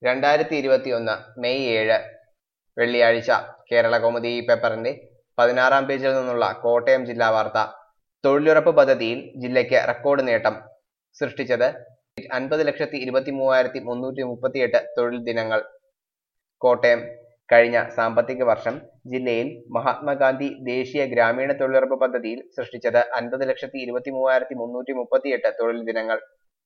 രണ്ടായിരത്തി ഇരുപത്തിയൊന്ന് മെയ് ഏഴ് വെള്ളിയാഴ്ച കേരള കൗമുദി ഈ പേപ്പറിന്റെ പതിനാറാം പേജിൽ നിന്നുള്ള കോട്ടയം ജില്ലാ വാർത്ത തൊഴിലുറപ്പ് പദ്ധതിയിൽ ജില്ലയ്ക്ക് റെക്കോർഡ് നേട്ടം സൃഷ്ടിച്ചത് അൻപത് ലക്ഷത്തി ഇരുപത്തി മൂവായിരത്തി മുന്നൂറ്റി മുപ്പത്തിയെട്ട് തൊഴിൽ ദിനങ്ങൾ കോട്ടയം കഴിഞ്ഞ സാമ്പത്തിക വർഷം ജില്ലയിൽ മഹാത്മാഗാന്ധി ദേശീയ ഗ്രാമീണ തൊഴിലുറപ്പ് പദ്ധതിയിൽ സൃഷ്ടിച്ചത് അൻപത് ലക്ഷത്തി ഇരുപത്തി മൂവായിരത്തി മുന്നൂറ്റി മുപ്പത്തിയെട്ട് തൊഴിൽ ദിനങ്ങൾ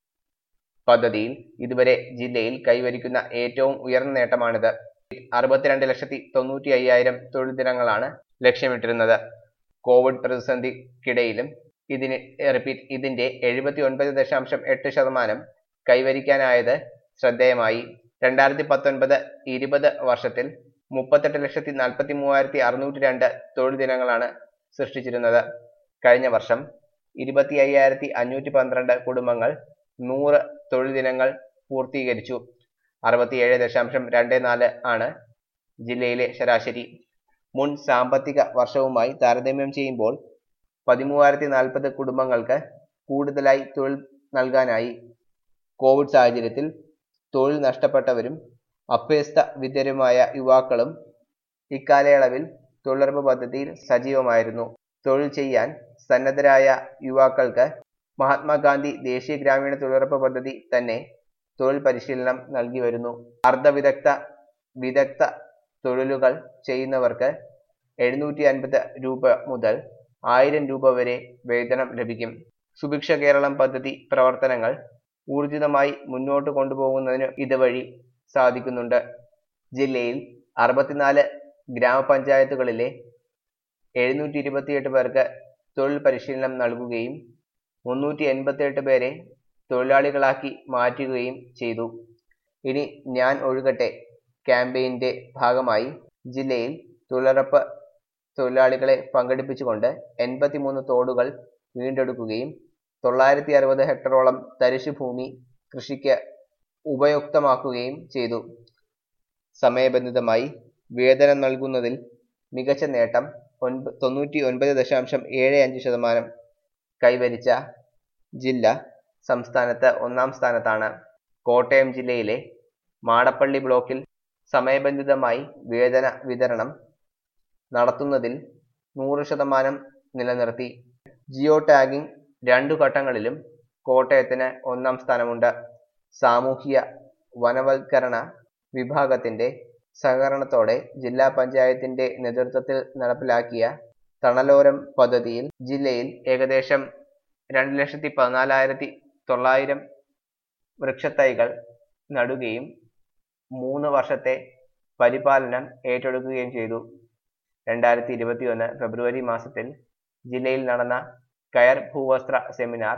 പദ്ധതിയിൽ ഇതുവരെ ജില്ലയിൽ കൈവരിക്കുന്ന ഏറ്റവും ഉയർന്ന നേട്ടമാണിത് അറുപത്തിരണ്ട് ലക്ഷത്തി തൊണ്ണൂറ്റി അയ്യായിരം തൊഴിൽ ദിനങ്ങളാണ് ലക്ഷ്യമിട്ടിരുന്നത് കോവിഡ് പ്രതിസന്ധിക്കിടയിലും ഇതിന് റിപ്പീറ്റ് ഇതിന്റെ എഴുപത്തി ഒൻപത് ദശാംശം എട്ട് ശതമാനം കൈവരിക്കാനായത് ശ്രദ്ധേയമായി രണ്ടായിരത്തി പത്തൊൻപത് ഇരുപത് വർഷത്തിൽ മുപ്പത്തെട്ട് ലക്ഷത്തി നാൽപ്പത്തി മൂവായിരത്തി അറുന്നൂറ്റി രണ്ട് തൊഴിൽ ദിനങ്ങളാണ് സൃഷ്ടിച്ചിരുന്നത് കഴിഞ്ഞ വർഷം ഇരുപത്തി അയ്യായിരത്തി അഞ്ഞൂറ്റി പന്ത്രണ്ട് കുടുംബങ്ങൾ നൂറ് തൊഴിൽ ദിനങ്ങൾ പൂർത്തീകരിച്ചു അറുപത്തിയേഴ് ദശാംശം രണ്ട് നാല് ആണ് ജില്ലയിലെ ശരാശരി മുൻ സാമ്പത്തിക വർഷവുമായി താരതമ്യം ചെയ്യുമ്പോൾ പതിമൂവായിരത്തി നാൽപ്പത് കുടുംബങ്ങൾക്ക് കൂടുതലായി തൊഴിൽ നൽകാനായി കോവിഡ് സാഹചര്യത്തിൽ തൊഴിൽ നഷ്ടപ്പെട്ടവരും അഭ്യസ്ത വിദ്യരുമായ യുവാക്കളും ഇക്കാലയളവിൽ തൊഴിലുറപ്പ് പദ്ധതിയിൽ സജീവമായിരുന്നു തൊഴിൽ ചെയ്യാൻ സന്നദ്ധരായ യുവാക്കൾക്ക് മഹാത്മാഗാന്ധി ദേശീയ ഗ്രാമീണ തൊഴിലുറപ്പ് പദ്ധതി തന്നെ തൊഴിൽ പരിശീലനം നൽകി വരുന്നു അർദ്ധവിദഗ്ധ വിദഗ്ധ തൊഴിലുകൾ ചെയ്യുന്നവർക്ക് എഴുന്നൂറ്റി അൻപത് രൂപ മുതൽ ആയിരം രൂപ വരെ വേതനം ലഭിക്കും സുഭിക്ഷ കേരളം പദ്ധതി പ്രവർത്തനങ്ങൾ ഊർജിതമായി മുന്നോട്ട് കൊണ്ടുപോകുന്നതിന് ഇതുവഴി സാധിക്കുന്നുണ്ട് ജില്ലയിൽ അറുപത്തിനാല് ഗ്രാമപഞ്ചായത്തുകളിലെ എഴുന്നൂറ്റി ഇരുപത്തിയെട്ട് പേർക്ക് തൊഴിൽ പരിശീലനം നൽകുകയും മുന്നൂറ്റി എൺപത്തിയെട്ട് പേരെ തൊഴിലാളികളാക്കി മാറ്റുകയും ചെയ്തു ഇനി ഞാൻ ഒഴുകട്ടെ ക്യാമ്പയിന്റെ ഭാഗമായി ജില്ലയിൽ തൊഴിലുറപ്പ് തൊഴിലാളികളെ പങ്കെടുപ്പിച്ചുകൊണ്ട് എൺപത്തിമൂന്ന് തോടുകൾ വീണ്ടെടുക്കുകയും തൊള്ളായിരത്തി അറുപത് ഹെക്ടറോളം തരിശു ഭൂമി കൃഷിക്ക് ഉപയുക്തമാക്കുകയും ചെയ്തു സമയബന്ധിതമായി വേതനം നൽകുന്നതിൽ മികച്ച നേട്ടം ഒൻപ തൊണ്ണൂറ്റി ഒൻപത് ദശാംശം ഏഴ് അഞ്ച് ശതമാനം കൈവരിച്ച ജില്ല സംസ്ഥാനത്ത് ഒന്നാം സ്ഥാനത്താണ് കോട്ടയം ജില്ലയിലെ മാടപ്പള്ളി ബ്ലോക്കിൽ സമയബന്ധിതമായി വേതന വിതരണം നടത്തുന്നതിൽ നൂറ് ശതമാനം നിലനിർത്തി ജിയോ ടാഗിംഗ് രണ്ടു ഘട്ടങ്ങളിലും കോട്ടയത്തിന് ഒന്നാം സ്ഥാനമുണ്ട് സാമൂഹ്യ വനവൽക്കരണ വിഭാഗത്തിന്റെ സഹകരണത്തോടെ ജില്ലാ പഞ്ചായത്തിന്റെ നേതൃത്വത്തിൽ നടപ്പിലാക്കിയ തണലോരം പദ്ധതിയിൽ ജില്ലയിൽ ഏകദേശം രണ്ട് ലക്ഷത്തി പതിനാലായിരത്തി തൊള്ളായിരം വൃക്ഷത്തൈകൾ നടുകയും മൂന്ന് വർഷത്തെ പരിപാലനം ഏറ്റെടുക്കുകയും ചെയ്തു രണ്ടായിരത്തി ഇരുപത്തിയൊന്ന് ഫെബ്രുവരി മാസത്തിൽ ജില്ലയിൽ നടന്ന കയർ ഭൂവസ്ത്ര സെമിനാർ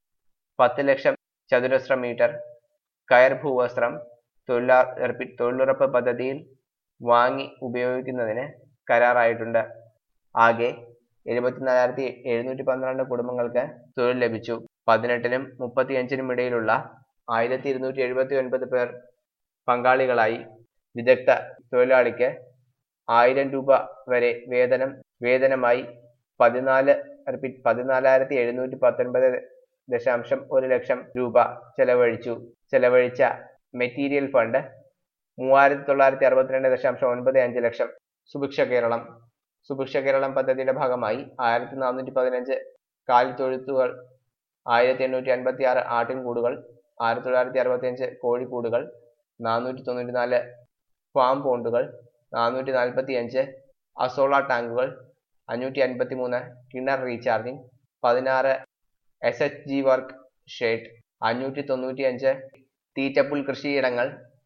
പത്ത് ലക്ഷം ചതുരശ്ര മീറ്റർ കയർ ഭൂവസ്ത്രം തൊഴിലാ തൊഴിലുറപ്പ് പദ്ധതിയിൽ വാങ്ങി ഉപയോഗിക്കുന്നതിന് കരാറായിട്ടുണ്ട് ആകെ എഴുപത്തിനാലായിരത്തി എഴുന്നൂറ്റി പന്ത്രണ്ട് കുടുംബങ്ങൾക്ക് തൊഴിൽ ലഭിച്ചു പതിനെട്ടിനും മുപ്പത്തിയഞ്ചിനും ഇടയിലുള്ള ആയിരത്തി ഇരുന്നൂറ്റി എഴുപത്തി ഒൻപത് പേർ പങ്കാളികളായി വിദഗ്ധ തൊഴിലാളിക്ക് ആയിരം രൂപ വരെ വേതനം വേതനമായി പതിനാല് റിപ്പീറ്റ് പതിനാലായിരത്തി എഴുന്നൂറ്റി പത്തൊൻപത് ദശാംശം ഒരു ലക്ഷം രൂപ ചെലവഴിച്ചു ചെലവഴിച്ച മെറ്റീരിയൽ ഫണ്ട് മൂവായിരത്തി തൊള്ളായിരത്തി അറുപത്തിരണ്ട് ദശാംശം ഒൻപത് അഞ്ച് ലക്ഷം സുഭിക്ഷ കേരളം സുഭിക്ഷ കേരളം പദ്ധതിയുടെ ഭാഗമായി ആയിരത്തി നാനൂറ്റി പതിനഞ്ച് കാലിത്തൊഴുത്തുകൾ ആയിരത്തി എണ്ണൂറ്റി അൻപത്തി ആറ് ആട്ടിൻകൂടുകൾ ആയിരത്തി തൊള്ളായിരത്തി അറുപത്തി അഞ്ച് കോഴിക്കൂടുകൾ നാനൂറ്റി തൊണ്ണൂറ്റി നാല് ഫാം പോണ്ടുകൾ നാനൂറ്റി നാൽപ്പത്തി അഞ്ച് അസോള ടാങ്കുകൾ അഞ്ഞൂറ്റി അൻപത്തി മൂന്ന് കിണർ റീചാർജിംഗ് പതിനാറ് S H G work shed അഞ്ഞൂറ്റി തൊണ്ണൂറ്റി അഞ്ച് തീറ്റപ്പുൽ കൃഷിയിടങ്ങൾ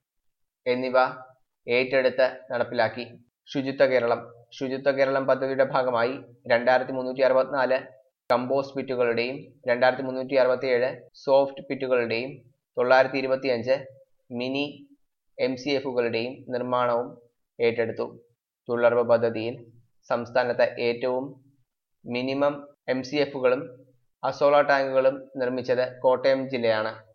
എന്നിവ ഏറ്റെടുത്ത് നടപ്പിലാക്കി ശുചിത്വ കേരളം ശുചിത്വ കേരളം പദ്ധതിയുടെ ഭാഗമായി രണ്ടായിരത്തി മുന്നൂറ്റി അറുപത്തിനാല് കമ്പോസ്റ്റ് പിറ്റുകളുടെയും രണ്ടായിരത്തി മുന്നൂറ്റി അറുപത്തി ഏഴ് സോഫ്റ്റ് പിറ്റുകളുടെയും തൊള്ളായിരത്തി ഇരുപത്തി അഞ്ച് മിനി എം സി എഫുകളുടെയും നിർമ്മാണവും ഏറ്റെടുത്തു തൊഴിലുറപ്പ് പദ്ധതിയിൽ സംസ്ഥാനത്തെ ഏറ്റവും മിനിമം എം സി എഫുകളും അസോള ടാങ്കുകളും നിർമ്മിച്ചത് കോട്ടയം ജില്ലയാണ്